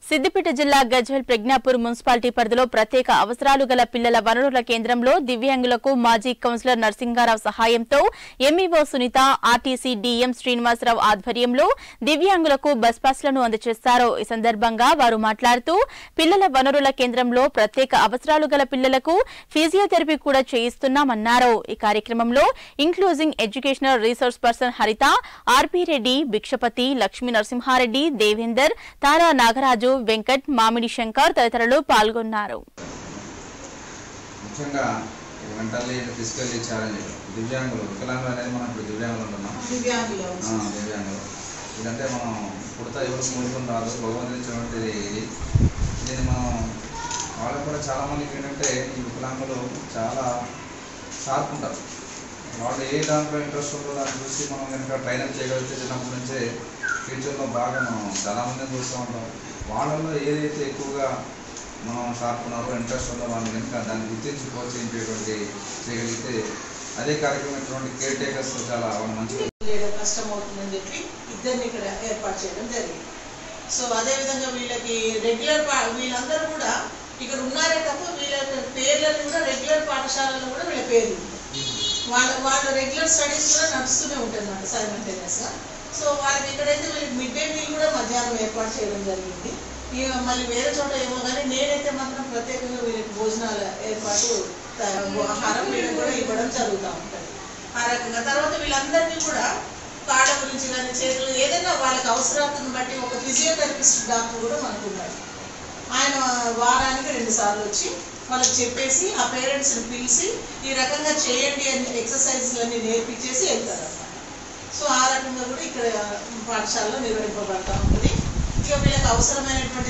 సిద్దిపేట జిల్లా గజ్వెల్ ప్రజ్ఞాపూర్ మున్సిపాలిటీ పరిధిలో ప్రత్యేక అవసరాలు గల పిల్లల వనరుల కేంద్రంలో దివ్యాంగులకు మాజీ కౌన్సిలర్ నరసింగారావు సహాయంతో MEO Sunitha RTC DM Srinivasarao ఆధ్వర్యంలో దివ్యాంగులకు బస్ పాస్లను అందజేశారు ఈ సందర్భంగా వారు మాట్లాడుతూ పిల్లల వనరుల కేంద్రంలో ప్రత్యేక అవసరాలు గల పిల్లలకు ఫిజియోథెరపీ కూడా చేయిస్తున్నామన్నారు ఈ కార్యక్రమంలో ఇంక్లూజింగ్ ఎడ్యుకేషనల్ రీసోర్స్ పర్సన్ హరిత ఆర్పి రెడ్డి భిక్షపతి లక్ష్మీ నరసింహారెడ్డి దేవేందర్ తారా నాగరాజు వెంకట్ మామిడి శంకర్ తదితరులు పాల్గొన్నారు ముఖ్యంగా మెంటల్లీ ఫిజికల్లీ ఛాలెంజ్ దివ్యాంగులు వికలాంగులు అనేది మనం ఇప్పుడు దివ్యాంగులు ఉంటున్నాం దివ్యాంగులు ఆ, దివ్యాంగులు ఇదంటే మనం పుడతా ఎవరు మూలికం రాదు భగవంతుని ఇచ్చినటువంటిది ఇది దీన్ని మనం వాళ్ళకు కూడా చాలా మందికి ఏంటంటే ఈ వికలాంగులు చాలా షార్ప్ ఉంటారు వాళ్ళు ఏ దాంట్లో ఇంట్రెస్ట్ ఉందో దాన్ని చూసి మనం కనుక ట్రైనర్ చేయగలిగితే చిన్నప్పటి నుంచే ఫ్యూచర్లో బాగా మనం చాలా మందిని చూస్తూ ఉంటాం వాళ్ళలో ఏదైతే ఎక్కువగా మనం షార్ప్ ఉన్నారో ఇంట్రెస్ట్ ఉందో వాళ్ళని కనుక దాన్ని గుర్తించి ప్రోత్సహించేటువంటి చేయగలిగితే అదే కార్యక్రమం ఇటువంటి కేర్ టేకర్స్ చాలా వాళ్ళు మంచిగా లేదా కష్టం అవుతుందని చెప్పి ఇద్దరిని ఇక్కడ ఏర్పాటు చేయడం జరిగింది సో అదే విధంగా వీళ్ళకి రెగ్యులర్ వీళ్ళందరూ కూడా ఇక్కడ ఉన్నారే తప్ప వీళ్ళ పేర్లను కూడా రెగ్యులర్ పాఠశాలలో కూడా వీళ్ళ పేర్లు ఉంటాయి. వాళ్ళ వాళ్ళ రెగ్యులర్ స్టడీస్ కూడా నడుస్తూనే ఉంటాయి అన్నమాట సైమల్టేనియస్ గా సో వాళ్ళకి ఇక్కడైతే వీళ్ళకి మిడ్ డే మీల్ కూడా మధ్యాహ్నం ఏర్పాటు చేయడం జరిగింది ఇక మళ్ళీ వేరే చోట ఏమో కానీ నేనైతే మాత్రం ప్రత్యేకంగా వీళ్ళకి భోజనాల ఏర్పాటు త- ఆహారం వీళ్ళకి కూడా ఇవ్వడం జరుగుతూ ఉంటుంది ఆ రకంగా తర్వాత వీళ్ళందరినీ కూడా కాళ్ళ గురించి కానీ చేతులు ఏదైనా వాళ్ళకి అవసరాలను బట్టి ఒక ఫిజియోథెరపిస్ట్ డాక్టర్ కూడా మనకు ఉన్నారు ఆయన వారానికి రెండు సార్లు వచ్చి వాళ్ళకి చెప్పేసి ఆ పేరెంట్స్ని పిలిచి ఈ రకంగా చేయండి అని ఎక్సర్సైజ్లన్నీ నేర్పించేసి వెళ్తారు అన్నమాట సో ఆ రకంగా కూడా ఇక్కడ పాఠశాలలో నిర్వహింపబడతా ఉంటుంది ఇక వీళ్ళకి అవసరమైనటువంటి